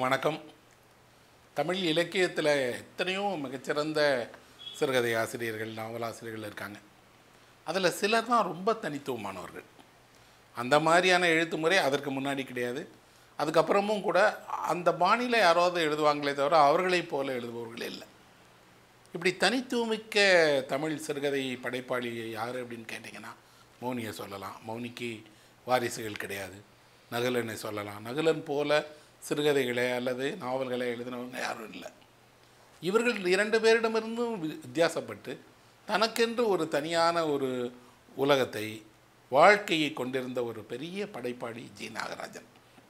எல்லோருக்கும் வணக்கம் தமிழ் இலக்கியத்தில் எத்தனையோ மிகச்சிறந்த சிறுகதை ஆசிரியர்கள் நாவலாசிரியர்கள் இருக்காங்க அதில் சிலர் தான் ரொம்ப தனித்துவமானவர்கள் அந்த மாதிரியான எழுத்து முறை அதற்கு முன்னாடி கிடையாது அதுக்கப்புறமும் கூட அந்த பாணியில் யாராவது எழுதுவாங்களே தவிர அவர்களைப் போல எழுதுபவர்கள் இல்லை இப்படி தனித்துவமிக்க தமிழ் சிறுகதை படைப்பாளி யார் அப்படின்னு கேட்டிங்கன்னா மௌனியை சொல்லலாம் மௌனிக்கு வாரிசுகள் கிடையாது நகுலனை சொல்லலாம் நகுலன் போல சிறுகதைகளை அல்லது நாவல்களை எழுதினவங்க யாரும் இல்லை இவர்கள் இரண்டு பேரிடமிருந்தும் வி- வித்தியாசப்பட்டு தனக்கென்று ஒரு தனியான ஒரு உலகத்தை வாழ்க்கையை கொண்டிருந்த ஒரு பெரிய படைப்பாளி ஜி நாகராஜன்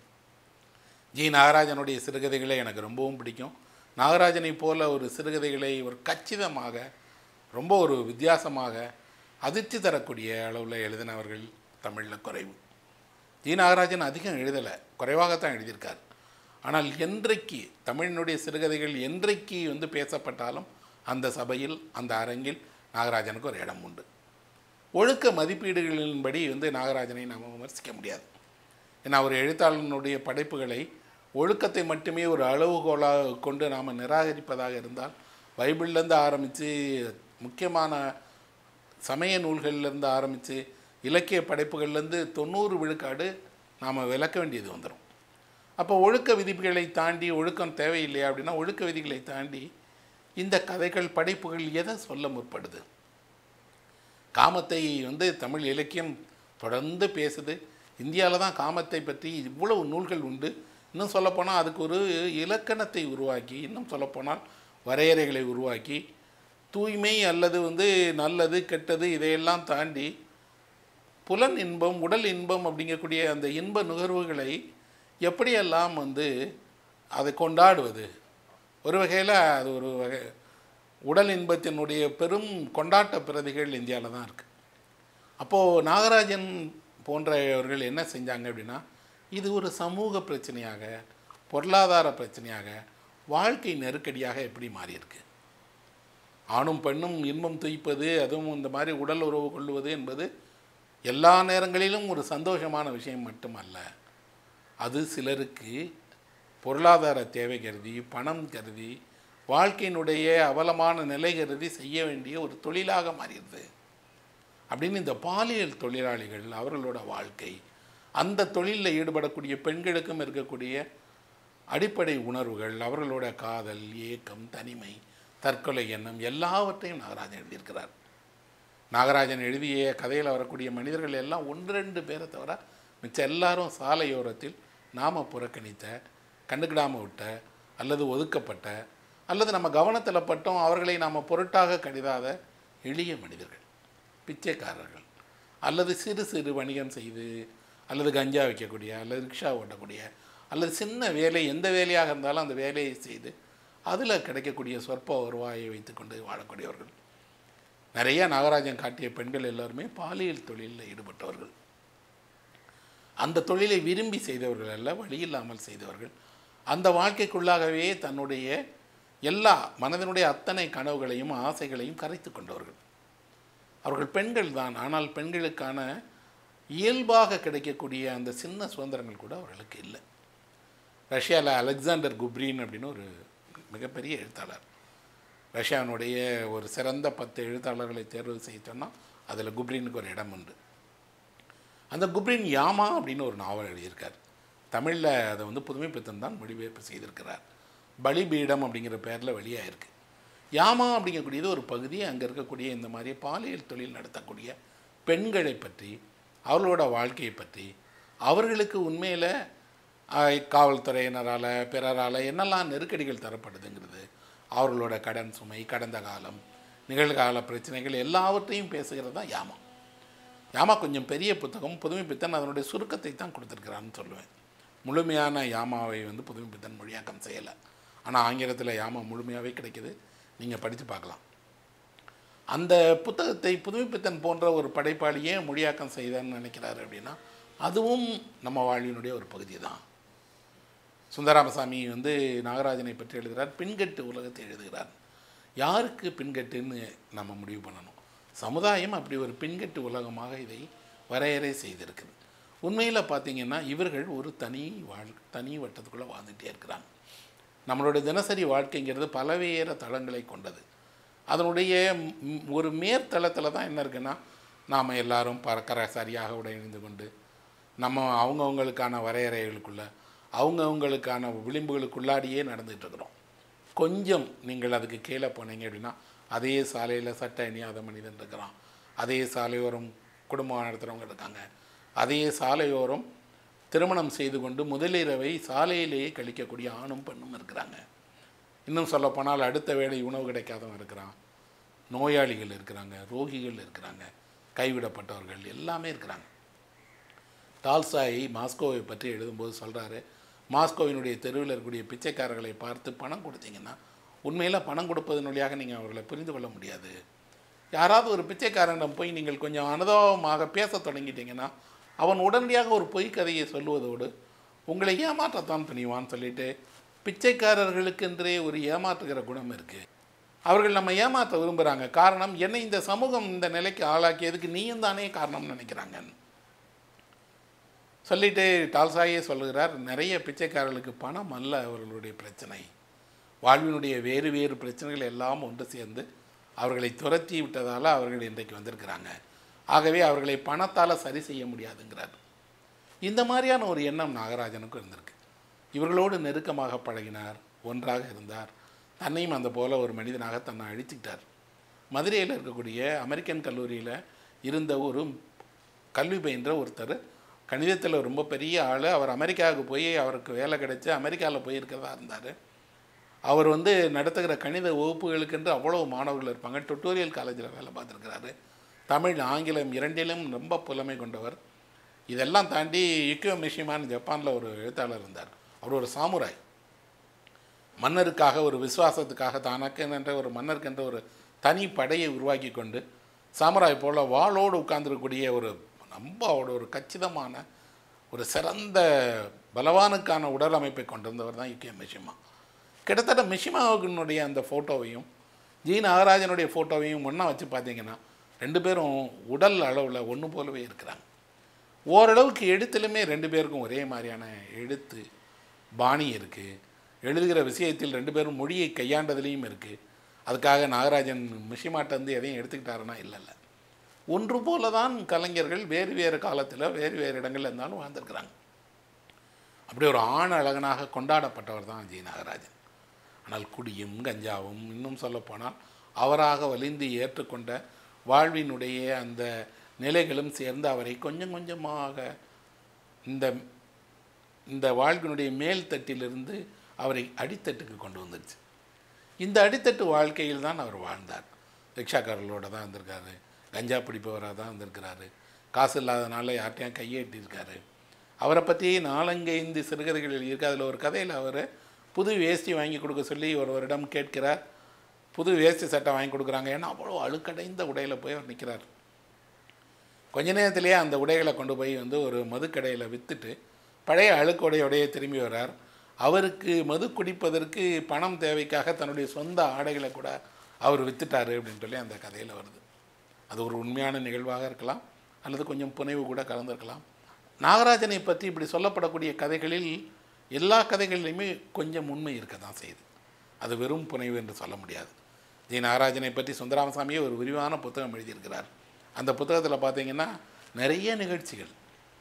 ஜி நாகராஜனுடைய சிறுகதைகளை எனக்கு ரொம்பவும் பிடிக்கும் நாகராஜனை போல ஒரு சிறுகதைகளை ஒரு கச்சிதமாக ரொம்ப ஒரு வித்தியாசமாக அதிர்ச்சி தரக்கூடிய அளவில் எழுதினவர்கள் தமிழில் குறைவு ஜி நாகராஜன் அதிகம் எழுதலை குறைவாகத்தான் எழுதியிருக்கார் ஆனால் என்றைக்கு தமிழினுடைய சிறுகதைகள் என்றைக்கு வந்து பேசப்பட்டாலும் அந்த சபையில் அந்த அரங்கில் நாகராஜனுக்கு ஒரு இடம் உண்டு ஒழுக்க மதிப்பீடுகளின்படி வந்து நாகராஜனை நாம் விமர்சிக்க முடியாது ஏன்னா ஒரு எழுத்தாளனுடைய படைப்புகளை ஒழுக்கத்தை மட்டுமே ஒரு அளவுகோலாக கொண்டு நாம் நிராகரிப்பதாக இருந்தால் பைபிள்லேருந்து ஆரம்பித்து முக்கியமான சமய நூல்கள்லேருந்து ஆரம்பித்து இலக்கிய படைப்புகள்லேருந்து தொண்ணூறு விழுக்காடு நாம் விளக்க வேண்டியது வந்துடும் அப்போ ஒழுக்க விதிகளை தாண்டி ஒழுக்கம் தேவையில்லையா அப்படின்னா ஒழுக்க விதிகளை தாண்டி இந்த கதைகள் படைப்புகள் எதை சொல்ல முற்படுது காமத்தை வந்து தமிழ் இலக்கியம் தொடர்ந்து பேசுது இந்தியாவில் தான் காமத்தை பற்றி இவ்வளவு நூல்கள் உண்டு இன்னும் சொல்லப்போனால் அதுக்கு ஒரு இலக்கணத்தை உருவாக்கி இன்னும் சொல்லப்போனால் வரையறைகளை உருவாக்கி தூய்மை அல்லது வந்து நல்லது கெட்டது இதையெல்லாம் தாண்டி புலன் இன்பம் உடல் இன்பம் அப்படிங்கக்கூடிய அந்த இன்ப நுகர்வுகளை எப்படியெல்லாம் வந்து அதை கொண்டாடுவது ஒரு வகையில் அது ஒரு வகை உடல் இன்பத்தினுடைய பெரும் கொண்டாட்ட பிரதிகள் இந்தியாவில் தான் இருக்குது அப்போது நாகராஜன் போன்றவர்கள் என்ன செஞ்சாங்க அப்படின்னா இது ஒரு சமூக பிரச்சனையாக பொருளாதார பிரச்சனையாக வாழ்க்கை நெருக்கடியாக எப்படி மாறியிருக்கு ஆணும் பெண்ணும் இன்பம் துய்ப்பது அதுவும் இந்த மாதிரி உடல் உறவு கொள்வது என்பது எல்லா நேரங்களிலும் ஒரு சந்தோஷமான விஷயம் மட்டுமல்ல அது சிலருக்கு பொருளாதார தேவை கருதி பணம் கருதி வாழ்க்கையினுடைய அவலமான நிலை கருதி செய்ய வேண்டிய ஒரு தொழிலாக மாறிடுது அப்படின்னு இந்த பாலியல் தொழிலாளிகள் அவர்களோட வாழ்க்கை அந்த தொழிலில் ஈடுபடக்கூடிய பெண்களுக்கும் இருக்கக்கூடிய அடிப்படை உணர்வுகள் அவர்களோட காதல் ஏக்கம் தனிமை தற்கொலை எண்ணம் எல்லாவற்றையும் நாகராஜன் எழுதியிருக்கிறார் நாகராஜன் எழுதிய கதையில் வரக்கூடிய மனிதர்கள் எல்லாம் ஒன்று ரெண்டு பேரை தவிர மிச்சம் எல்லாரும் சாலையோரத்தில் நாம் புறக்கணித்த கண்டுக்கிடாமல் விட்ட அல்லது ஒதுக்கப்பட்ட அல்லது நம்ம கவனத்தில் பட்டோம் அவர்களை நாம் பொருட்டாக கருதாத எளிய மனிதர்கள் பிச்சைக்காரர்கள் அல்லது சிறு சிறு வணிகம் செய்து அல்லது கஞ்சா வைக்கக்கூடிய அல்லது ரிக்ஷா ஓட்டக்கூடிய அல்லது சின்ன வேலை எந்த வேலையாக இருந்தாலும் அந்த வேலையை செய்து அதில் கிடைக்கக்கூடிய சொற்ப வருவாயை வைத்துக்கொண்டு வாழக்கூடியவர்கள் நிறைய நாகராஜன் காட்டிய பெண்கள் எல்லாருமே பாலியல் தொழிலில் ஈடுபட்டவர்கள் அந்த தொழிலை விரும்பி செய்தவர்கள் அல்ல வழி இல்லாமல் செய்தவர்கள் அந்த வாழ்க்கைக்குள்ளாகவே தன்னுடைய எல்லா மனதினுடைய அத்தனை கனவுகளையும் ஆசைகளையும் கரைத்து கொண்டவர்கள் அவர்கள் பெண்கள் தான் ஆனால் பெண்களுக்கான இயல்பாக கிடைக்கக்கூடிய அந்த சின்ன சுதந்திரங்கள் கூட அவர்களுக்கு இல்லை ரஷ்யாவில் அலெக்சாண்டர் குப்ரின் அப்படின்னு ஒரு மிகப்பெரிய எழுத்தாளர் ரஷ்யாவினுடைய ஒரு சிறந்த பத்து எழுத்தாளர்களை தேர்வு செய்ய சொன்னால் அதில் குப்ரினுக்கு ஒரு இடம் உண்டு அந்த குப்ரின் யாமா அப்படின்னு ஒரு நாவல் எழுதியிருக்கார் தமிழில் அதை வந்து புதுமைப்பித்தன் தான் மொழிபெயர்ப்பு செய்திருக்கிறார் பலிபீடம் அப்படிங்கிற பேரில் வெளியாயிருக்கு யாமா அப்படிங்கக்கூடியது ஒரு பகுதி அங்கே இருக்கக்கூடிய இந்த மாதிரி பாலியல் தொழில் நடத்தக்கூடிய பெண்களை பற்றி அவர்களோட வாழ்க்கையை பற்றி அவர்களுக்கு உண்மையில் காவல்துறையினரால் பிறரால் என்னெல்லாம் நெருக்கடிகள் தரப்படுதுங்கிறது அவர்களோட கடன் சுமை கடந்த காலம் நிகழ்கால பிரச்சனைகள் எல்லாவற்றையும் பேசுகிறது தான் யாமா யாமா கொஞ்சம் பெரிய புத்தகம் புதுமை பித்தன் அதனுடைய சுருக்கத்தை தான் கொடுத்துருக்கிறான்னு சொல்லுவேன் முழுமையான யாமாவை வந்து புதுமை பித்தன் மொழியாக்கம் செய்யலை ஆனால் ஆங்கிலத்தில் யாமா முழுமையாகவே கிடைக்குது நீங்கள் படித்து பார்க்கலாம் அந்த புத்தகத்தை புதுமைப்பித்தன் போன்ற ஒரு படைப்பாளியே மொழியாக்கம் செய்தான்னு நினைக்கிறாரு அப்படின்னா அதுவும் நம்ம வாழ்வினுடைய ஒரு பகுதி தான் சுந்தராமசாமி வந்து நாகராஜனை பற்றி எழுதுகிறார் பின்கட்டு உலகத்தை எழுதுகிறார் யாருக்கு பின்கட்டுன்னு நம்ம முடிவு பண்ணணும் சமுதாயம் அப்படி ஒரு பின்கட்டு உலகமாக இதை வரையறை செய்திருக்குது உண்மையில் பார்த்தீங்கன்னா இவர்கள் ஒரு தனி வாழ் தனி வட்டத்துக்குள்ளே வாழ்ந்துகிட்டே இருக்கிறாங்க நம்மளுடைய தினசரி வாழ்க்கைங்கிறது பலவேறு தளங்களை கொண்டது அதனுடைய ம், ஒரு மேற்தளத்தில் தான் என்ன இருக்குன்னா நாம் எல்லாரும் பறக்கிற சரியாக உடையணிந்து கொண்டு நம்ம அவங்கவுங்களுக்கான வரையறைகளுக்குள்ள அவங்கவுங்களுக்கான விளிம்புகளுக்குள்ளாடியே நடந்துகிட்டு இருக்கிறோம் கொஞ்சம் நீங்கள் அதுக்கு கீழே போனீங்க அப்படின்னா அதே சாலையில் சட்டை அணியாத மனிதன் இருக்கிறான் அதே சாலையோரம் குடும்பம் நடத்துகிறவங்க இருக்காங்க அதே சாலையோரம் திருமணம் செய்து கொண்டு முதலிரவை சாலையிலேயே கழிக்கக்கூடிய ஆணும் பெண்ணும் இருக்கிறாங்க இன்னும் சொல்லப்போனால் அடுத்த வேளை உணவு கிடைக்காதவன் இருக்கிறான் நோயாளிகள் இருக்கிறாங்க ரோகிகள் இருக்கிறாங்க கைவிடப்பட்டவர்கள் எல்லாமே இருக்கிறாங்க டால்சாய் மாஸ்கோவை பற்றி எழுதும்போது சொல்கிறாரு மாஸ்கோவினுடைய தெருவில் இருக்கக்கூடிய பிச்சைக்காரர்களை பார்த்து பணம் கொடுத்தீங்கன்னா உண்மையில் பணம் கொடுப்பதன் வழியாக நீங்கள் அவர்களை புரிந்து கொள்ள முடியாது யாராவது ஒரு பிச்சைக்காரனிடம் போய் நீங்கள் கொஞ்சம் அனுபவமாக பேசத் தொடங்கிட்டீங்கன்னா அவன் உடனடியாக ஒரு பொய் கதையை சொல்லுவதோடு உங்களை ஏமாற்றத்தான் துணிவான்னு சொல்லிட்டு பிச்சைக்காரர்களுக்கென்றே ஒரு ஏமாற்றுகிற குணம் இருக்குது அவர்கள் நம்ம ஏமாற்ற விரும்புகிறாங்க காரணம் என்னை இந்த சமூகம் இந்த நிலைக்கு ஆளாக்கியதுக்கு நீயும் தானே காரணம்னு நினைக்கிறாங்க சொல்லிட்டு டால்சாயே சொல்லுகிறார் நிறைய பிச்சைக்காரர்களுக்கு பணம் அல்ல அவர்களுடைய பிரச்சனை வாழ்வினுடைய வேறு வேறு பிரச்சனைகள் எல்லாம் ஒன்று சேர்ந்து அவர்களை துரத்தி விட்டதால் அவர்கள் இன்றைக்கு வந்திருக்கிறாங்க ஆகவே அவர்களை பணத்தால் சரி செய்ய முடியாதுங்கிறார் இந்த மாதிரியான ஒரு எண்ணம் நாகராஜனுக்கும் இருந்திருக்கு இவர்களோடு நெருக்கமாக பழகினார் ஒன்றாக இருந்தார் தன்னையும் அந்த போல ஒரு மனிதனாக தன்னை அழித்துக்கிட்டார் மதுரையில் இருக்கக்கூடிய அமெரிக்கன் கல்லூரியில் இருந்த ஒரு கல்வி பயின்ற ஒருத்தர் கணிதத்தில் ரொம்ப பெரிய ஆள் அவர் அமெரிக்காவுக்கு போய் அவருக்கு வேலை கிடைச்சு அமெரிக்காவில் போய் இருக்கிறதா இருந்தார் அவர் வந்து நடத்துகிற கணித வகுப்புகளுக்கென்று அவ்வளோ மாணவர்கள் இருப்பாங்க டுட்டோரியல் காலேஜில் வேலை பார்த்துருக்கிறாரு தமிழ் ஆங்கிலம் இரண்டிலும் ரொம்ப புலமை கொண்டவர் இதெல்லாம் தாண்டி யுக்கியோ மிஷிமான் ஜப்பானில் ஒரு எழுத்தாளர் இருந்தார் அவர் ஒரு சாமுராய் மன்னருக்காக ஒரு விசுவாசத்துக்காக தனக்கென்ற ஒரு மன்னருக்கென்ற ஒரு தனி படையை உருவாக்கி கொண்டு சாமுராய் போல வாளோடு உட்கார்ந்திருக்கக்கூடிய ஒரு ரொம்ப அவரோட ஒரு கச்சிதமான ஒரு சிறந்த பலவானுக்கான உடல் அமைப்பை கொண்டிருந்தவர் தான் யுக்கிய மிஷிமா கிட்டத்தட்ட மிஷிமாவுக்குனுடைய அந்த ஃபோட்டோவையும் ஜி நாகராஜனுடைய ஃபோட்டோவையும் ஒன்றா வச்சு பார்த்தீங்கன்னா ரெண்டு பேரும் உடல் அளவில் ஒன்று போலவே இருக்கிறாங்க ஓரளவுக்கு எழுத்துலையுமே ரெண்டு பேருக்கும் ஒரே மாதிரியான எழுத்து பாணி இருக்குது எழுதுகிற விஷயத்தில் ரெண்டு பேரும் மொழியை கையாண்டதுலேயும் இருக்குது அதுக்காக நாகராஜன் மிஷிமாட்ட வந்து எதையும் எடுத்துக்கிட்டாருன்னா இல்லை இல்லை ஒன்று போல தான் கலைஞர்கள் வேறு வேறு காலத்தில் வேறு வேறு இடங்கள்ல இருந்தாலும் வாழ்ந்திருக்கிறாங்க அப்படி ஒரு ஆண் அழகனாக கொண்டாடப்பட்டவர் தான் ஜி நாகராஜன் ஆனால் குடியும் கஞ்சாவும் இன்னும் சொல்லப்போனால் அவராக வலிந்து ஏற்றுக்கொண்ட வாழ்வினுடைய அந்த நிலைகளும் சேர்ந்து அவரை கொஞ்சம் கொஞ்சமாக இந்த இந்த வாழ்வினுடைய மேல் தட்டிலிருந்து அவரை அடித்தட்டுக்கு கொண்டு வந்துருச்சு இந்த அடித்தட்டு வாழ்க்கையில் தான் அவர் வாழ்ந்தார் ரிக்ஷாக்காரர்களோட தான் இருந்திருக்காரு கஞ்சா பிடிப்பவராக தான் இருந்திருக்கிறாரு காசு இல்லாதனால யார்ட்டையும் கையேட்டியிருக்காரு அவரை பற்றி நாலங்கைந்து சிறுகதைகள் எழுதியிருக்கு அதில் ஒரு கதையில் அவர் புது வேஷ்டி வாங்கி கொடுக்க சொல்லி ஒருவரிடம் கேட்கிறார் புது வேஷ்டி சட்டை வாங்கி கொடுக்குறாங்க ஏன்னா அவ்வளோ அழுக்கடைந்த உடையில் போய் அவர் நிற்கிறார் கொஞ்ச நேரத்திலேயே அந்த உடைகளை கொண்டு போய் வந்து ஒரு மதுக்கடையில் விற்றுட்டு பழைய அழுக்கு உடையோடையே திரும்பி வரார் அவருக்கு மது குடிப்பதற்கு பணம் தேவைக்காக தன்னுடைய சொந்த ஆடைகளை கூட அவர் வித்துட்டாரு அப்படின்னு சொல்லி அந்த கதையில் வருது அது ஒரு உண்மையான நிகழ்வாக இருக்கலாம் அல்லது கொஞ்சம் புனைவு கூட கலந்திருக்கலாம் நாகராஜனை பற்றி இப்படி சொல்லப்படக்கூடிய கதைகளில் எல்லா கதைகளிலுமே கொஞ்சம் உண்மை இருக்க தான் செய்யுது அது வெறும் புனைவு என்று சொல்ல முடியாது ஜி நாகராஜனை பற்றி சுந்தராமசாமியே ஒரு விரிவான புத்தகம் எழுதியிருக்கிறார் அந்த புத்தகத்தில் பார்த்தீங்கன்னா நிறைய நிகழ்ச்சிகள்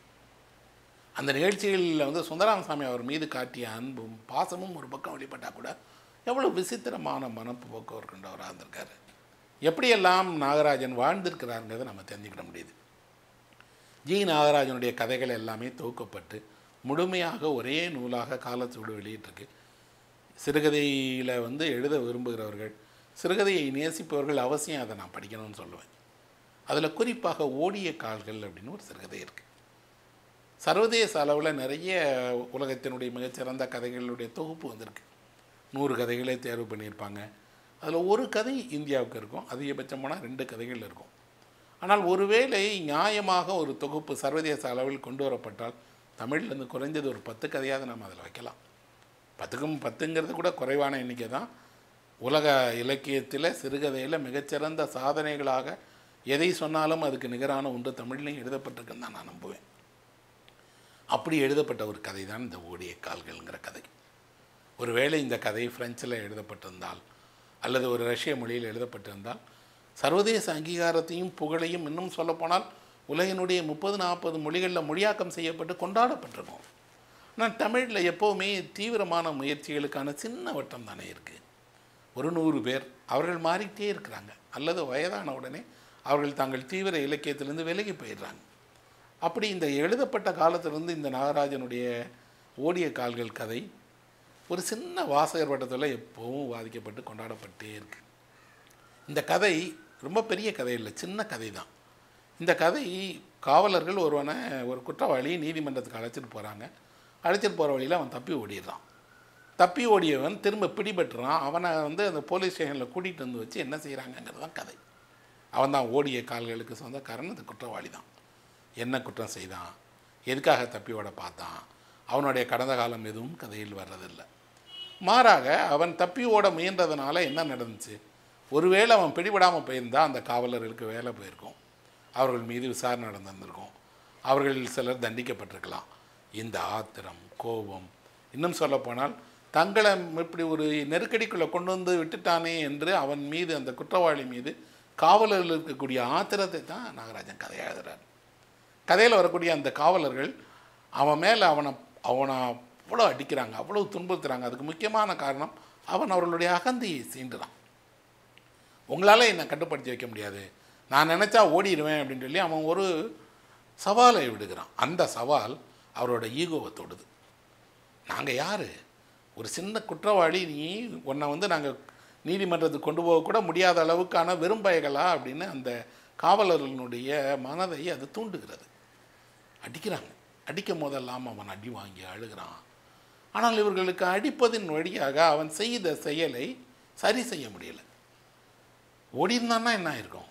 அந்த நிகழ்ச்சிகளில் வந்து சுந்தராமசாமி அவர் மீது காட்டிய அன்பும் பாசமும் ஒரு பக்கம் வெளிப்பட்டால் கூட எவ்வளோ விசித்திரமான மனப்போக்கு கொண்டவராக இருந்திருக்காரு எப்படியெல்லாம் நாகராஜன் வாழ்ந்திருக்கிறாருங்கிறதை நம்ம தெரிஞ்சுக்கிட முடியுது ஜி நாகராஜனுடைய கதைகள் எல்லாமே தொகுக்கப்பட்டு முழுமையாக ஒரே நூலாக காலத்தோடு வெளியிட்டிருக்கு சிறுகதையில் வந்து எழுத விரும்புகிறவர்கள் சிறுகதையை நேசிப்பவர்கள் அவசியம் அதை நான் படிக்கணும்னு சொல்லுவேன் அதில் குறிப்பாக ஓடிய கால்கள் அப்படின்னு ஒரு சிறுகதை இருக்குது சர்வதேச அளவில் நிறைய உலகத்தினுடைய மிகச்சிறந்த கதைகளுடைய தொகுப்பு வந்திருக்கு நூறு கதைகளே தேர்வு பண்ணியிருப்பாங்க அதில் ஒரு கதை இந்தியாவுக்கு இருக்கும் அதிகபட்சம் போனால் ரெண்டு கதைகள் இருக்கும் ஆனால் ஒருவேளை நியாயமாக ஒரு தொகுப்பு சர்வதேச அளவில் கொண்டு வரப்பட்டால் தமிழ்லேருந்து குறைஞ்சது ஒரு பத்து கதையாவது நம்ம அதில் வைக்கலாம் பத்துக்கும் பத்துங்கிறது கூட குறைவான எண்ணிக்கை தான் உலக இலக்கியத்தில் சிறுகதையில் மிகச்சிறந்த சாதனைகளாக எதை சொன்னாலும் அதுக்கு நிகரான ஒன்று தமிழ்லையும் எழுதப்பட்டிருக்குன்னு தான் நான் நம்புவேன் அப்படி எழுதப்பட்ட ஒரு கதை தான் இந்த ஓடிய கால்கள்ங்கிற கதை ஒருவேளை இந்த கதை பிரெஞ்சில் எழுதப்பட்டிருந்தால் அல்லது ஒரு ரஷ்ய மொழியில் எழுதப்பட்டிருந்தால் சர்வதேச அங்கீகாரத்தையும் புகழையும் இன்னும் சொல்லப்போனால் உலகினுடைய முப்பது நாற்பது மொழிகளில் மொழியாக்கம் செய்யப்பட்டு கொண்டாடப்பட்டிருக்கும் ஆனால் தமிழில் எப்போவுமே தீவிரமான முயற்சிகளுக்கான சின்ன வட்டம் தானே இருக்குது ஒரு நூறு பேர் அவர்கள் மாறிக்கிட்டே இருக்கிறாங்க அல்லது வயதான உடனே அவர்கள் தங்கள் தீவிர இலக்கியத்திலிருந்து விலகி போயிடுறாங்க அப்படி இந்த எழுதப்பட்ட காலத்திலிருந்து இந்த நாகராஜனுடைய ஓடிய கால்கள் கதை ஒரு சின்ன வாசகர் வட்டத்தில் எப்போவும் வாதிக்கப்பட்டு கொண்டாடப்பட்டே இருக்கு இந்த கதை ரொம்ப பெரிய கதை இல்லை சின்ன கதை தான் இந்த கதை காவலர்கள் ஒருவனை ஒரு குற்றவாளி நீதிமன்றத்துக்கு அழைச்சிட்டு போகிறாங்க அழைச்சிட்டு போகிற வழியில் அவன் தப்பி ஓடிடுறான் தப்பி ஓடியவன் திரும்ப பிடிபட்டுறான் அவனை வந்து அந்த போலீஸ் ஸ்டேஷனில் கூட்டிகிட்டு வந்து வச்சு என்ன செய்கிறாங்கங்கிறது தான் கதை அவன் தான் ஓடிய கால்களுக்கு சொந்தக்காரன் அந்த குற்றவாளி தான் என்ன குற்றம் செய்தான் எதுக்காக தப்பி ஓட பார்த்தான் அவனுடைய கடந்த காலம் எதுவும் கதையில் வர்றதில்லை மாறாக அவன் தப்பி ஓட முயன்றதுனால என்ன நடந்துச்சு ஒருவேளை அவன் பிடிபடாமல் போயிருந்தால் அந்த காவலர்களுக்கு வேலை போயிருக்கும் அவர்கள் மீது விசாரணை நடந்திருந்திருக்கும் அவர்கள் சிலர் தண்டிக்கப்பட்டிருக்கலாம் இந்த ஆத்திரம் கோபம் இன்னும் சொல்லப்போனால் தங்களை இப்படி ஒரு நெருக்கடிக்குள்ளே கொண்டு வந்து விட்டுட்டானே என்று அவன் மீது அந்த குற்றவாளி மீது காவலர்கள் இருக்கக்கூடிய ஆத்திரத்தை தான் நாகராஜன் கதையாக எழுதுறார் கதையில் வரக்கூடிய அந்த காவலர்கள் அவன் மேலே அவனை அவனை அவ்வளோ அடிக்கிறாங்க அவ்வளோ துன்புறுத்துறாங்க அதுக்கு முக்கியமான காரணம் அவன் அவர்களுடைய அகந்தையை சீண்டுறான் உங்களால் என்னை கட்டுப்படுத்தி வைக்க முடியாது நான் நினச்சா ஓடிடுவேன் அப்படின்னு சொல்லி அவன் ஒரு சவாலை விடுகிறான் அந்த சவால் அவரோட ஈகோவை தொடுது நாங்கள் யார் ஒரு சின்ன குற்றவாளி நீ உன்னை வந்து நாங்கள் நீதிமன்றத்துக்கு கொண்டு போக கூட முடியாத அளவுக்கான வெறும்பயகளா அப்படின்னு அந்த காவலர்களுடைய மனதை அது தூண்டுகிறது அடிக்கிறாங்க அடிக்கும் போதெல்லாம் அவன் அடி வாங்கி அழுகிறான் ஆனால் இவர்களுக்கு அடிப்பதின் வழியாக அவன் செய்த செயலை சரி செய்ய முடியல ஓடியிருந்தான்னா என்ன இருக்கும்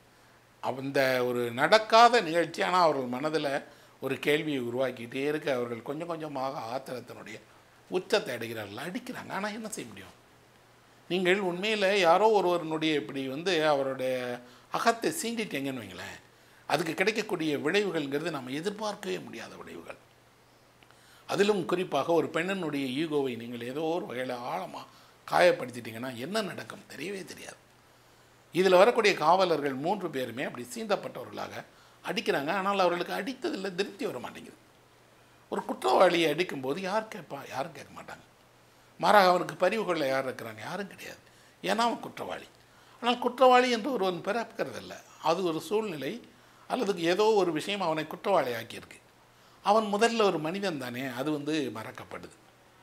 அந்த ஒரு நடக்காத நிகழ்ச்சி ஆனால் அவர்கள் மனதில் ஒரு கேள்வியை உருவாக்கிட்டே இருக்க அவர்கள் கொஞ்சம் கொஞ்சமாக ஆத்திரத்தினுடைய உச்சத்தை அடைகிறார்கள் அடிக்கிறாங்க ஆனால் என்ன செய்ய முடியும் நீங்கள் உண்மையில் யாரோ ஒருவருடைய இப்படி வந்து அவருடைய அகத்தை சீண்டிட்டீங்கன்னு வைங்களேன் அதுக்கு கிடைக்கக்கூடிய விளைவுகள்ங்கிறது நம்ம எதிர்பார்க்கவே முடியாத விளைவுகள் அதிலும் குறிப்பாக ஒரு பெண்ணினுடைய ஈகோவை நீங்கள் ஏதோ ஒரு வகையில் ஆழமாக காயப்படுத்திட்டீங்கன்னா என்ன நடக்கும் தெரியவே தெரியாது இதில் வரக்கூடிய காவலர்கள் மூன்று பேருமே அப்படி சீந்தப்பட்டவர்களாக அடிக்கிறாங்க ஆனால் அவர்களுக்கு அடித்ததில் திருப்தி வர மாட்டேங்குது ஒரு குற்றவாளியை அடிக்கும்போது யார் கேட்பா யாரும் கேட்க மாட்டாங்க மாறாக அவனுக்கு பரிவு கொள்ள யார் இருக்கிறாங்க யாரும் கிடையாது ஏன்னா அவன் குற்றவாளி ஆனால் குற்றவாளி என்று ஒருவன் பிறக்கிறதில்ல அது ஒரு சூழ்நிலை அல்லது ஏதோ ஒரு விஷயம் அவனை குற்றவாளி ஆக்கியிருக்கு அவன் முதல்ல ஒரு மனிதன் தானே அது வந்து மறக்கப்படுது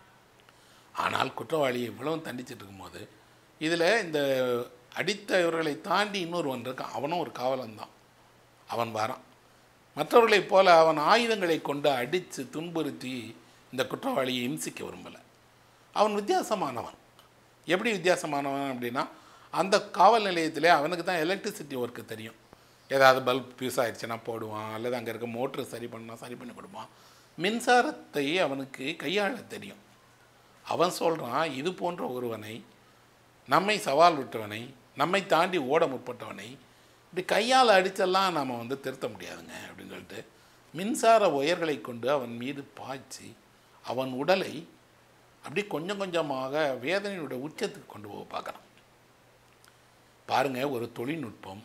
ஆனால் குற்றவாளியை இவ்வளவும் தண்டிச்சிட்டு இருக்கும்போது இதில் இந்த அடித்தவர்களை தாண்டி இன்னொருவன் இருக்கான் அவனும் ஒரு காவலன் தான் அவன் வரான் மற்றவர்களைப் போல அவன் ஆயுதங்களை கொண்டு அடித்து துன்புறுத்தி இந்த குற்றவாளியை இம்சிக்க விரும்பலை அவன் வித்தியாசமானவன் எப்படி வித்தியாசமானவன் அப்படின்னா அந்த காவல் நிலையத்திலே அவனுக்கு தான் எலக்ட்ரிசிட்டி ஒர்க்கு தெரியும் ஏதாவது பல்ப் ஃபியூஸ் ஆயிடுச்சுன்னா போடுவான் அல்லது அங்கே இருக்க மோட்ரு சரி பண்ணா சரி பண்ணி கொடுப்பான் மின்சாரத்தை அவனுக்கு கையாள தெரியும் அவன் சொல்கிறான் இது போன்ற ஒருவனை நம்மை சவால் விட்டவனை நம்மை தாண்டி ஓட முற்பட்டவனை இப்படி கையால் அடித்தெல்லாம் நாம் வந்து திருத்த முடியாதுங்க அப்படின்னு சொல்லிட்டு மின்சார ஒயர்களை கொண்டு அவன் மீது பாய்ச்சி அவன் உடலை அப்படி கொஞ்சம் கொஞ்சமாக வேதனையுடைய உச்சத்துக்கு கொண்டு போக பார்க்குறான் பாருங்கள் ஒரு தொழில்நுட்பம்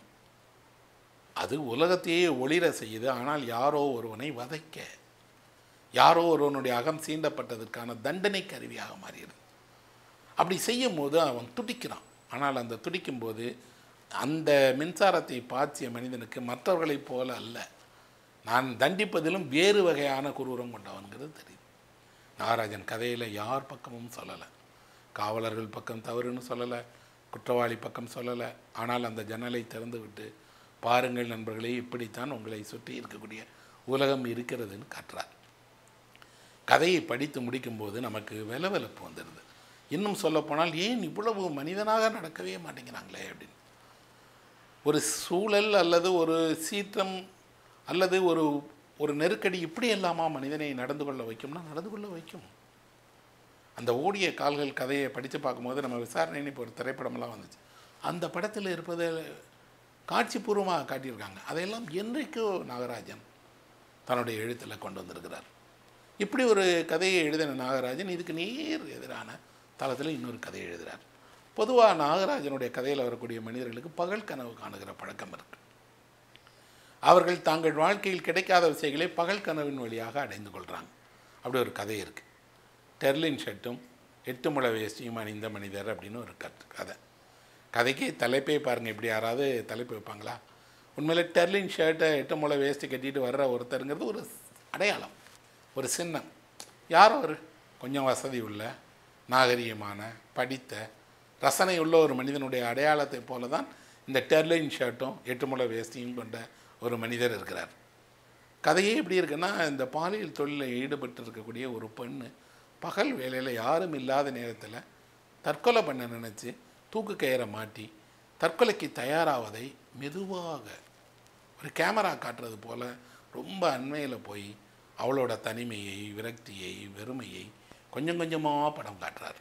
அது உலகத்தையே ஒளிர செய்யுது ஆனால் யாரோ ஒருவனை வதைக்க யாரோ ஒருவனுடைய அகம் சீண்டப்பட்டதற்கான தண்டனை கருவியாக மாறியது அப்படி செய்யும் போது அவன் துடிக்கிறான் ஆனால் அந்த துடிக்கும்போது அந்த மின்சாரத்தை பாய்ச்சிய மனிதனுக்கு மற்றவர்களைப் போல அல்ல நான் தண்டிப்பதிலும் வேறு வகையான குரூரம் கொண்டவன்கிறது தெரியுது நாகராஜன் கதையில் யார் பக்கமும் சொல்லலை காவலர்கள் பக்கம் தவறுன்னு சொல்லலை குற்றவாளி பக்கம் சொல்லலை ஆனால் அந்த ஜன்னலை திறந்து விட்டு பாருங்கள் நண்பர்களே இப்படித்தான் உங்களை சுற்றி இருக்கக்கூடிய உலகம் இருக்கிறதுன்னு காட்டுறார் கதையை படித்து முடிக்கும்போது நமக்கு வெலவெலப்பு வந்துடுது இன்னும் சொல்லப்போனால் ஏன் இவ்வளவு மனிதனாக நடக்கவே மாட்டேங்கிறாங்களே அப்படின்னு ஒரு சூழல் அல்லது ஒரு சீற்றம் அல்லது ஒரு ஒரு நெருக்கடி இப்படி எல்லாமா மனிதனை நடந்து கொள்ள வைக்கும்னா நடந்து கொள்ள வைக்கும் அந்த ஓடிய கால்கள் கதையை படித்து பார்க்கும்போது நம்ம விசாரணைன்னு இப்போ ஒரு திரைப்படமெல்லாம் வந்துச்சு அந்த படத்தில் இருப்பதை காட்சிபூர்வமாக காட்டியிருக்காங்க அதையெல்லாம் என்றைக்கோ நாகராஜன் தன்னுடைய எழுத்தில் கொண்டு வந்திருக்கிறார் இப்படி ஒரு கதையை எழுதின நாகராஜன் இதுக்கு நேர் எதிரான தளத்தில் இன்னொரு கதை எழுதுகிறார் பொதுவாக நாகராஜனுடைய கதையில் வரக்கூடிய மனிதர்களுக்கு பகல் கனவு காணுகிற பழக்கம் இருக்கு அவர்கள் தாங்கள் வாழ்க்கையில் கிடைக்காத விஷயங்களை பகல் கனவின் வழியாக அடைந்து கொள்கிறாங்க அப்படி ஒரு கதை இருக்குது டெர்லின் ஷர்ட்டும் எட்டு முளை வேஷ்டியும் அணிந்த மனிதர் அப்படின்னு ஒரு கத் கதை கதைக்கு தலைப்பே பாருங்கள் இப்படி யாராவது தலைப்பு வைப்பாங்களா உண்மையிலே டெர்லின் ஷர்ட்டை எட்டு முளை வேஷ்டி கட்டிட்டு வர்ற ஒருத்தருங்கிறது ஒரு அடையாளம் ஒரு சின்னம் யார் அவர் கொஞ்சம் வசதி உள்ள நாகரிகமான படித்த ரசனை உள்ள ஒரு மனிதனுடைய அடையாளத்தை போல தான் இந்த டெர்லின் ஷர்ட்டும் எட்டு முளை வேஷ்டியும் கொண்ட ஒரு மனிதர் இருக்கிறார் கதையே எப்படி இருக்குன்னா இந்த பாலியல் தொழிலில் ஈடுபட்டு இருக்கக்கூடிய ஒரு பெண்ணு பகல் வேலையில் யாரும் இல்லாத நேரத்தில் தற்கொலை பண்ண நினச்சி தூக்கு கயிறை மாட்டி தற்கொலைக்கு தயாராவதை மெதுவாக ஒரு கேமரா காட்டுறது போல் ரொம்ப அண்மையில் போய் அவளோட தனிமையை விரக்தியை வெறுமையை கொஞ்சம் கொஞ்சமாக படம் காட்டுறார்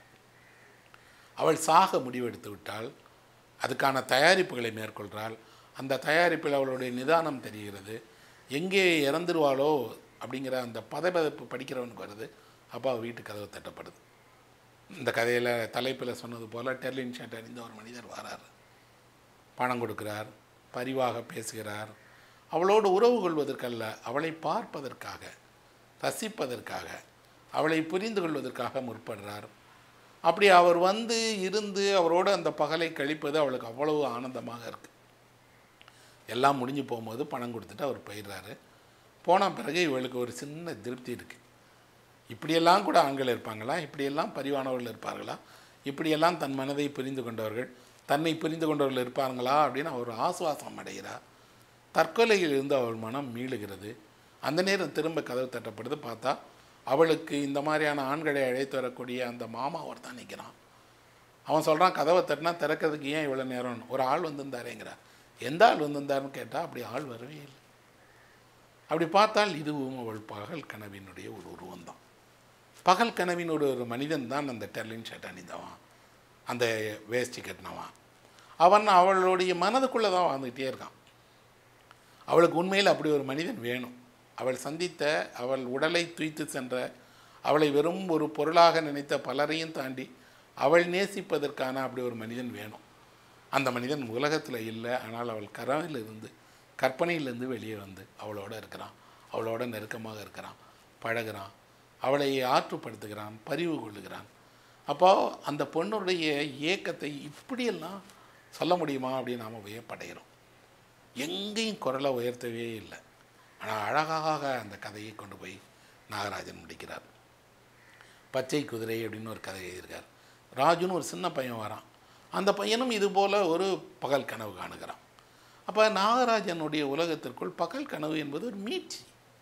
அவள் சாக முடிவெடுத்து விட்டால் அதுக்கான தயாரிப்புகளை மேற்கொள்கிறாள் அந்த தயாரிப்பில் அவளுடைய நிதானம் தெரிகிறது எங்கே இறந்துருவாளோ அப்படிங்கிற அந்த பதபதப்பு படிக்கிறவனுக்கு வருது அப்போ அவள் வீட்டு கதவு தட்டப்படுது இந்த கதையில் தலைப்பில் சொன்னது போல் டெர்லின் ஷர்ட் அணிந்த ஒரு மனிதர் வரார் பணம் கொடுக்கிறார் பரிவாக பேசுகிறார் அவளோடு உறவு கொள்வதற்கல்ல அவளை பார்ப்பதற்காக ரசிப்பதற்காக அவளை புரிந்து கொள்வதற்காக முற்படுறார் அப்படி அவர் வந்து இருந்து அவரோடு அந்த பகலை கழிப்பது அவளுக்கு அவ்வளவு ஆனந்தமாக இருக்குது எல்லாம் முடிஞ்சு போகும்போது பணம் கொடுத்துட்டு அவர் போயிடுறாரு போன பிறகு இவளுக்கு ஒரு சின்ன திருப்தி இருக்குது இப்படியெல்லாம் கூட ஆண்கள் இருப்பாங்களா இப்படியெல்லாம் பரிவானவர்கள் இருப்பார்களா இப்படியெல்லாம் தன் மனதை புரிந்து கொண்டவர்கள் தன்னை புரிந்து கொண்டவர்கள் இருப்பாங்களா அப்படின்னு அவர் ஆசுவாசம் அடைகிறார் தற்கொலையில் இருந்து அவள் மனம் மீளுகிறது அந்த நேரம் திரும்ப கதவு தட்டப்படுது பார்த்தா அவளுக்கு இந்த மாதிரியான ஆண்களை அழைத்து வரக்கூடிய அந்த மாமா ஒருத்தன் நிற்கிறான் அவன் சொல்கிறான் கதவை தட்டினா திறக்கிறதுக்கு ஏன் இவ்வளோ நேரம்னு ஒரு ஆள் வந்திருந்தாரேங்கிறார் எந்த ஆள் வந்திருந்தாருன்னு கேட்டால் அப்படி ஆள் வரவே இல்லை அப்படி பார்த்தால் இதுவும் அவள் பகல் கனவினுடைய ஒரு உருவம் தான் பகல் கனவினோட ஒரு மனிதன் தான் அந்த டெர்லின் ஷர்ட் அணிந்தவன் அந்த வேஷ்டி கட்டினவன் அவன் அவளுடைய மனதுக்குள்ளே தான் வாழ்ந்துக்கிட்டே இருக்கான் அவளுக்கு உண்மையில் அப்படி ஒரு மனிதன் வேணும் அவள் சந்தித்த அவள் உடலை துய்த்து சென்ற அவளை வெறும் ஒரு பொருளாக நினைத்த பலரையும் தாண்டி அவள் நேசிப்பதற்கான அப்படி ஒரு மனிதன் வேணும் அந்த மனிதன் உலகத்தில் இல்லை ஆனால் அவள் கனவிலிருந்து கற்பனையிலிருந்து வெளியே வந்து அவளோட இருக்கிறான் அவளோட நெருக்கமாக இருக்கிறான் பழகுறான் அவளை ஆற்றுப்படுத்துகிறான் பரிவு கொள்ளுகிறான் அப்போ அந்த பொண்ணுடைய ஏக்கத்தை இப்படியெல்லாம் சொல்ல முடியுமா அப்படின்னு நாம் வியப்படைகிறோம் எங்கேயும் குரலை உயர்த்தவே இல்லை ஆனால் அழகாக அந்த கதையை கொண்டு போய் நாகராஜன் முடிக்கிறார் பச்சை குதிரை அப்படின்னு ஒரு கதை எழுதியிருக்கார் ராஜுன்னு ஒரு சின்ன பையன் வரான் அந்த பையனும் இது போல் ஒரு பகல் கனவு காணுகிறான் அப்போ நாகராஜனுடைய உலகத்திற்குள் பகல் கனவு என்பது ஒரு மீட்சி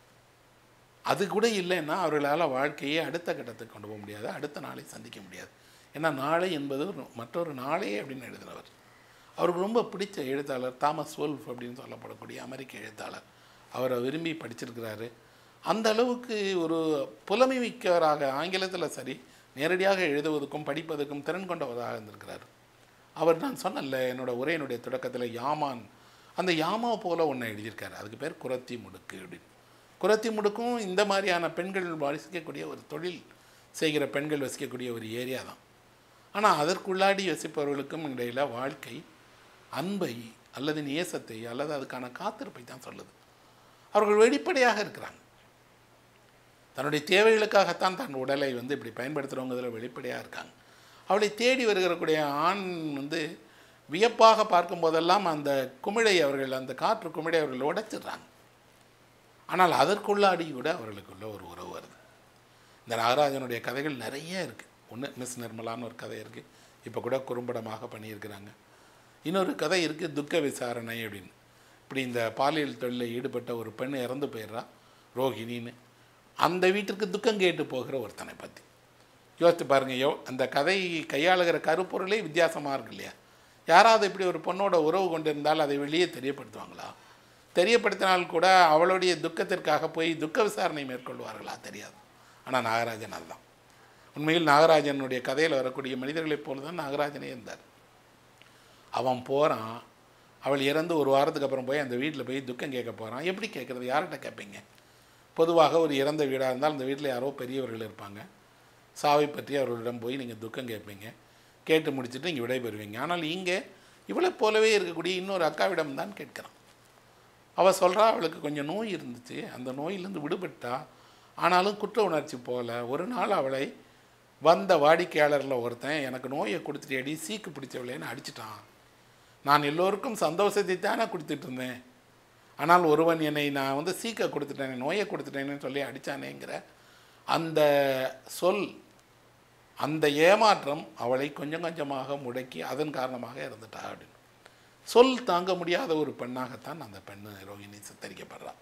அது கூட இல்லைன்னா அவர்களால் வாழ்க்கையை அடுத்த கட்டத்துக்கு கொண்டு போக முடியாது அடுத்த நாளை சந்திக்க முடியாது ஏன்னா நாளை என்பது ஒரு மற்றொரு நாளே அப்படின்னு எழுதினவர் அவருக்கு ரொம்ப பிடிச்ச எழுத்தாளர் தாமஸ் wolf அப்படின்னு சொல்லப்படக்கூடிய அமெரிக்க எழுத்தாளர் அவரை விரும்பி படிச்சிருக்கிறாரு அந்த அளவுக்கு ஒரு புலமை மிக்கவராக ஆங்கிலத்தில் சரி நேரடியாக எழுதுவதற்கும் படிப்பதற்கும் திறன் கொண்டவராக இருந்திருக்கிறார் அவர் நான் சொன்னல என்னோட உரையினுடைய தொடக்கத்தில் யாமான் அந்த யாமா போல ஒன்று எழுதியிருக்காரு அதுக்கு பேர் குரத்தி முடுக்கு அப்படின்னு குரத்தி முடுக்கும் இந்த மாதிரியான பெண்கள் வசிக்கக்கூடிய ஒரு தொழில் செய்கிற பெண்கள் வசிக்கக்கூடிய ஒரு ஏரியா தான் ஆனால் அதற்குள்ளாடி வசிப்பவர்களுக்கும் இடையில் வாழ்க்கை அன்பை அல்லது நேசத்தை அல்லது அதுக்கான காத்திருப்பை தான் சொல்லுது அவர்கள் வெளிப்படையாக இருக்கிறாங்க தன்னுடைய தேவைகளுக்காகத்தான் தன் உடலை வந்து இப்படி பயன்படுத்துகிறவங்க இதில் வெளிப்படையாக இருக்காங்க அவளை தேடி வருகிறக்கூடிய ஆண் வந்து வியப்பாக பார்க்கும் போதெல்லாம் அந்த குமிழை அவர்கள் அந்த காற்று குமிழை அவர்கள் உடைச்சிடுறாங்க ஆனால் அதற்குள்ளாடி கூட அவர்களுக்குள்ள ஒரு உறவு வருது இந்த நாகராஜனுடைய கதைகள் நிறைய இருக்குது ஒன்று மிஸ் நிர்மலான்னு ஒரு கதை இருக்குது இப்போ கூட குறும்படமாக பண்ணியிருக்கிறாங்க இன்னொரு கதை இருக்குது துக்க விசாரணை அப்படின்னு இப்படி இந்த பாலியல் தொழிலில் ஈடுபட்ட ஒரு பெண் இறந்து போயிடுறா ரோஹிணின்னு அந்த வீட்டிற்கு துக்கம் கேட்டு போகிற ஒருத்தனை பற்றி யோசித்து பாருங்க யோ அந்த கதை கையாளுகிற கருப்பொருளே வித்தியாசமாக இருக்கு இல்லையா யாராவது இப்படி ஒரு பொண்ணோட உறவு கொண்டிருந்தால் அதை வெளியே தெரியப்படுத்துவாங்களா தெரியப்படுத்தினால் கூட அவளுடைய துக்கத்திற்காக போய் துக்க விசாரணை மேற்கொள்வார்களா தெரியாது ஆனால் நாகராஜன் அதுதான் உண்மையில் நாகராஜனுடைய கதையில் வரக்கூடிய மனிதர்களைப் போல தான் நாகராஜனே இருந்தார் அவன் போகிறான் அவள் இறந்து ஒரு வாரத்துக்கு அப்புறம் போய் அந்த வீட்டில் போய் துக்கம் கேட்க போகிறான் எப்படி கேட்குறது யார்கிட்ட கேட்பீங்க பொதுவாக ஒரு இறந்த வீடாக இருந்தால் அந்த வீட்டில் யாரோ பெரியவர்கள் இருப்பாங்க சாவை பற்றி அவர்களிடம் போய் நீங்கள் துக்கம் கேட்பீங்க கேட்டு முடிச்சுட்டு இங்கே விடைபெறுவீங்க ஆனால் இங்கே இவளை போலவே இருக்கக்கூடிய இன்னொரு அக்காவிடம் தான் கேட்குறான் அவள் சொல்கிறா அவளுக்கு கொஞ்சம் நோய் இருந்துச்சு அந்த நோயிலேருந்து விடுபட்டா ஆனாலும் குற்ற உணர்ச்சி போகல ஒரு நாள் அவளை வந்த வாடிக்கையாளரில் ஒருத்தன் எனக்கு நோயை கொடுத்துட்டு அடி சீக்கு பிடிச்சவளேன்னு அடிச்சிட்டான் நான் எல்லோருக்கும் சந்தோஷத்தை தானே கொடுத்துட்டு இருந்தேன் ஆனால் ஒருவன் என்னை நான் வந்து சீக்க கொடுத்துட்டேன் நோயை கொடுத்துட்டேன்னு சொல்லி அடித்தானேங்கிற அந்த சொல் அந்த ஏமாற்றம் அவளை கொஞ்சம் கொஞ்சமாக முடக்கி அதன் காரணமாக இறந்துட்டா அப்படின்னு சொல் தாங்க முடியாத ஒரு பெண்ணாகத்தான் அந்த பெண்ணு ரோகிணி சித்தரிக்கப்படுறா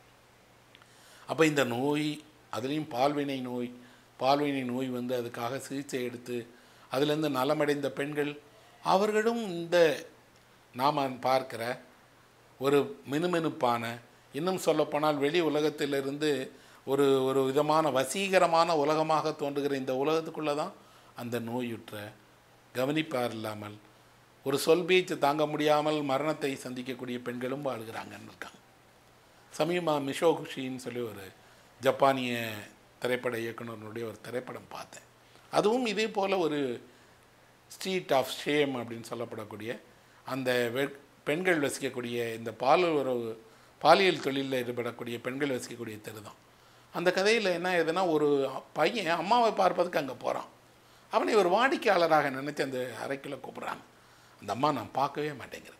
அப்போ இந்த நோய் அதுலேயும் பால்வினை நோய் பால்வினை நோய் வந்து அதுக்காக சிகிச்சை எடுத்து அதுலேருந்து நலமடைந்த பெண்கள் அவர்களும் இந்த நாம் பார்க்கிற ஒரு மினுமினுப்பான இன்னும் சொல்லப்போனால் வெளி உலகத்திலிருந்து ஒரு ஒரு விதமான வசீகரமான உலகமாக தோன்றுகிற இந்த உலகத்துக்குள்ளே தான் அந்த நோயுற்ற கவனிப்பார் இல்லாமல் ஒரு சொல் பேச்சு தாங்க முடியாமல் மரணத்தை சந்திக்கக்கூடிய பெண்களும் வாழ்கிறாங்கன்னு இருக்காங்க சமீபமாக மிஷோ குஷின்னு சொல்லி ஒரு ஜப்பானிய திரைப்பட இயக்குனருடைய ஒரு திரைப்படம் பார்த்தேன் அதுவும் இதே போல் ஒரு ஸ்ட்ரீட் ஆஃப் ஷேம் அப்படின்னு சொல்லப்படக்கூடிய அந்த வெ- பெண்கள் வசிக்கக்கூடிய இந்த பால் உறவு பாலியல் தொழிலில் ஈடுபடக்கூடிய பெண்கள் வசிக்கக்கூடிய தெரு தான் அந்த கதையில் என்ன ஆகுதுன்னா ஒரு பையன் அம்மாவை பார்ப்பதுக்கு அங்கே போகிறான் அவனை ஒரு வாடிக்கையாளராக நினச்சி அந்த அறைக்குள்ளே கூப்பிட்றாங்க அந்த அம்மா நான் பார்க்கவே மாட்டேங்கிறேன்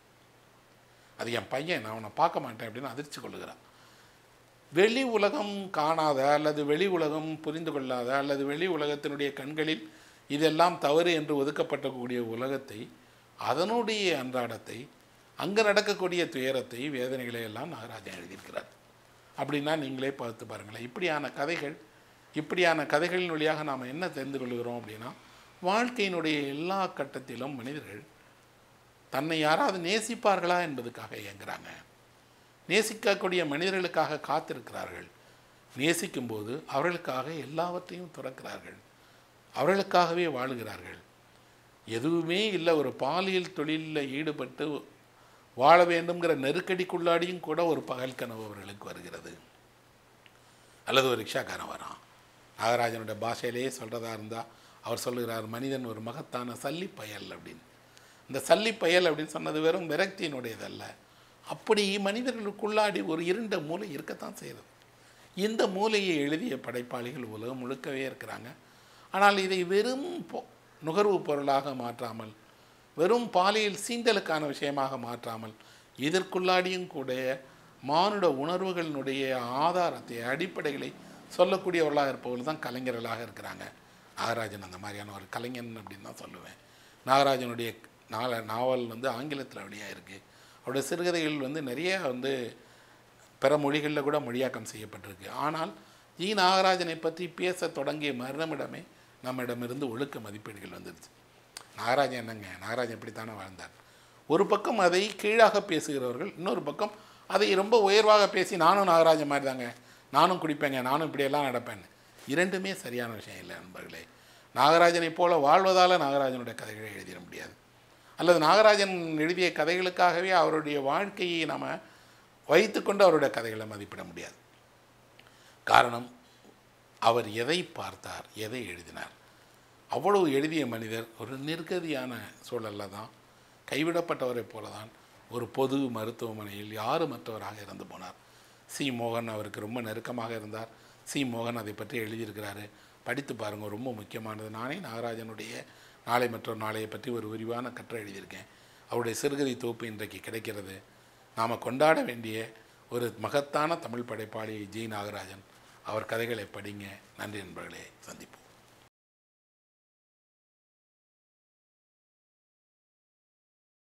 அது என் பையன் நான் அவனை பார்க்க மாட்டேன் அப்படின்னு அதிர்ச்சி கொள்ளுகிறான் வெளி உலகம் காணாத அல்லது வெளி உலகம் புரிந்து கொள்ளாத அல்லது வெளி உலகத்தினுடைய கண்களில் இதெல்லாம் தவறு என்று ஒதுக்கப்பட்டக்கூடிய உலகத்தை அதனுடைய அன்றாடத்தை அங்கே நடக்கக்கூடிய துயரத்தை வேதனைகளை எல்லாம் நாகராஜன் எழுதியிருக்கிறார் அப்படின்னா நீங்களே பார்த்து பாருங்களேன் இப்படியான கதைகள் இப்படியான கதைகளின் வழியாக நாம் என்ன தெரிந்து கொள்கிறோம் அப்படின்னா வாழ்க்கையினுடைய எல்லா கட்டத்திலும் மனிதர்கள் தன்னை யாராவது நேசிப்பார்களா என்பதுக்காக இயங்குறாங்க நேசிக்கக்கூடிய மனிதர்களுக்காக காத்திருக்கிறார்கள் நேசிக்கும்போது அவர்களுக்காக எல்லாவற்றையும் துறக்கிறார்கள் அவர்களுக்காகவே வாழுகிறார்கள் எதுவுமே இல்லை ஒரு பாலியல் தொழிலில் ஈடுபட்டு வாழ வேண்டும்ங்கிற நெருக்கடிக்குள்ளாடியும் கூட ஒரு பகல் கனவு அவர்களுக்கு வருகிறது அல்லது ஒரு ரிக்ஷாக்காரன் வரான் நாகராஜனுடைய பாஷையிலேயே சொல்கிறதா இருந்தால் அவர் சொல்லுகிறார் மனிதன் ஒரு மகத்தான சல்லி பயல் அப்படின்னு இந்த சல்லி பயல் அப்படின்னு சொன்னது வெறும் விரக்தியினுடையதல்ல அப்படி மனிதர்களுக்குள்ளாடி ஒரு இருண்ட மூலை இருக்கத்தான் செய்கிறது இந்த மூலையை எழுதிய படைப்பாளிகள் உலகம் முழுக்கவே இருக்கிறாங்க ஆனால் இதை வெறும் பொ- நுகர்வு பொருளாக மாற்றாமல் வெறும் பாலியல் சீண்டலுக்கான விஷயமாக மாற்றாமல் இதற்குள்ளாடியும் கூட மானுட உணர்வுகளினுடைய ஆதாரத்தை அடிப்படைகளை சொல்லக்கூடியவர்களாக இருப்பவர்கள் தான் கலைஞர்களாக இருக்கிறாங்க நாகராஜன் அந்த மாதிரியான ஒரு கலைஞன் அப்படின்னு தான் சொல்லுவேன் நாகராஜனுடைய நாவ நாவல் வந்து ஆங்கிலத்தில் வெளியாக இருக்குது அவருடைய சிறுகதைகள் வந்து நிறைய வந்து பிற மொழிகளில் கூட மொழியாக்கம் செய்யப்பட்டிருக்கு ஆனால் ஜி நாகராஜனை பற்றி பேச தொடங்கிய மரணமிடமே நம்மிடமிருந்து ஒழுக்க மதிப்பீடுகள் வந்துடுச்சு நாகராஜன் என்னங்க நாகராஜன் இப்படித்தானே வாழ்ந்தார் ஒரு பக்கம் அதை கீழாக பேசுகிறவர்கள் இன்னொரு பக்கம் அதை ரொம்ப உயர்வாக பேசி நானும் நாகராஜன் மாதிரி தாங்க நானும் குடிப்பேங்க நானும் இப்படியெல்லாம் நடப்பேன் இரண்டுமே சரியான விஷயம் இல்லை நண்பர்களே நாகராஜனைப் போல வாழ்வதால் நாகராஜனுடைய கதைகளை எழுதிட முடியாது அல்லது நாகராஜன் எழுதிய கதைகளுக்காகவே அவருடைய வாழ்க்கையை நாம் வைத்துக்கொண்டு அவருடைய கதைகளை மதிப்பிட முடியாது காரணம் அவர் எதை பார்த்தார் எதை எழுதினார் அவ்வளவு எழுதிய மனிதர் ஒரு நிர்கதியான சூழலில் தான் கைவிடப்பட்டவரைப் போல தான் ஒரு பொது மருத்துவமனையில் யாருமற்றவராக இறந்து போனார் சி மோகன் அவருக்கு ரொம்ப நெருக்கமாக இருந்தார் சி மோகன் அதை பற்றி எழுதியிருக்கிறாரு படித்து பாருங்கள் ரொம்ப முக்கியமானது நானே நாகராஜனுடைய நாளை மற்றொரு நாளையை பற்றி ஒரு விரிவான கட்டுரை எழுதியிருக்கேன் அவருடைய சிறுகதை தொகுப்பு இன்றைக்கு கிடைக்கிறது நாம் கொண்டாட வேண்டிய ஒரு மகத்தான தமிழ் படைப்பாளி ஜி நாகராஜன் அவர் கதைகளை படிங்க நன்றி நண்பர்களே சந்திப்போம்